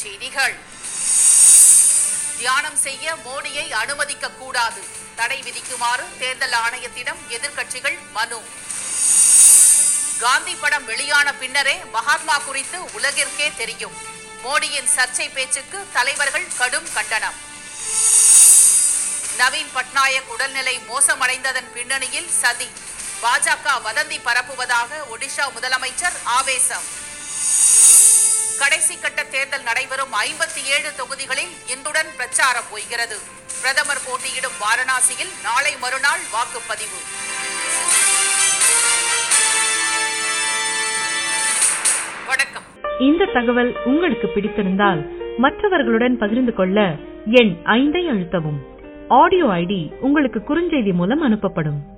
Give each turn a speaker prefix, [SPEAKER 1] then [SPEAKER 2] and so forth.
[SPEAKER 1] செய்திகள் தியானம் செய்ய மோடியை அனுமதிக்க கூடாது தடை விதிக்குமாறு தேர்தல் ஆணையத்திடம் எதிர்க்கட்சிகள் மனு காந்தி படம் வெளியான பின்னரே மகாத்மா குறித்து உலகிற்கே தெரியும் மோடியின் சர்ச்சை பேச்சுக்கு தலைவர்கள் கடும் கண்டனம் நவீன் பட்நாயக் உடல்நிலை மோசமடைந்ததன் பின்னணியில் சதி பாஜக வதந்தி பரப்புவதாக ஒடிஷா முதலமைச்சர் ஆவேசம் கடைசி கட்ட தேர்தல் நடைபெறும் ஐம்பத்தி ஏழு தொகுதிகளில் இன்றுடன் பிரச்சாரம் போய்கிறது பிரதமர் போட்டியிடும் வாரணாசியில் நாளை மறுநாள் வாக்குப்பதிவு வணக்கம்
[SPEAKER 2] இந்த தகவல் உங்களுக்கு பிடித்திருந்தால் மற்றவர்களுடன் பகிர்ந்து கொள்ள எண் ஐந்தை அழுத்தவும் ஆடியோ ஐடி உங்களுக்கு குறுஞ்செய்தி மூலம் அனுப்பப்படும்